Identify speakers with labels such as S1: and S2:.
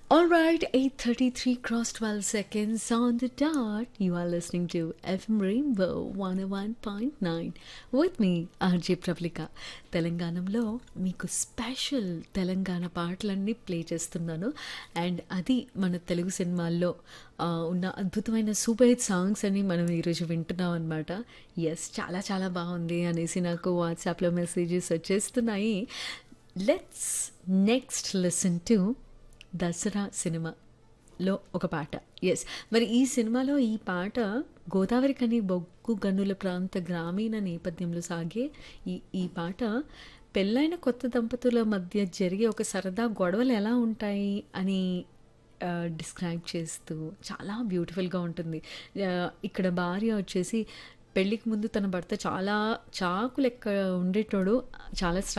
S1: All right, 8:33 cross 12 seconds on the dot. You are listening to FM Rainbow 101.9 with me, RJ Pravlika. తెలంగాణలో మీకు special Telangana పాటలన్నీ play చేస్తున్నాను and అది మన తెలుగు సినిమాల్లో ఆ, ఉన్న అద్భుతమైన సూపర్ హిట్ సాంగ్స్ అని మనం ఈరోజు వింటున్నాం అనమాట ఎస్ చాలా చాలా బాగుంది అనేసి నాకు వాట్సాప్లో మెసేజెస్ వచ్చేస్తున్నాయి let's next listen to Dasara సినిమాలో ఒక పాట ఎస్ మరి ఈ సినిమాలో ఈ పాట గోదావరి కని బొగ్గు గనుల ప్రాంత గ్రామీణ నేపథ్యంలో సాగే ఈ ఈ పాట పెళ్ళైన కొత్త దంపతుల మధ్య జరిగే ఒక సరదా గొడవలు ఎలా ఉంటాయి అని డిస్క్రైబ్ చేస్తూ చాలా బ్యూటిఫుల్గా ఉంటుంది ఆ, ఇక్కడ భార్య వచ్చేసి పెళ్ళికి ముందు తన భర్త చాలా చాకు లెక్క ఉండేటోడు చాలా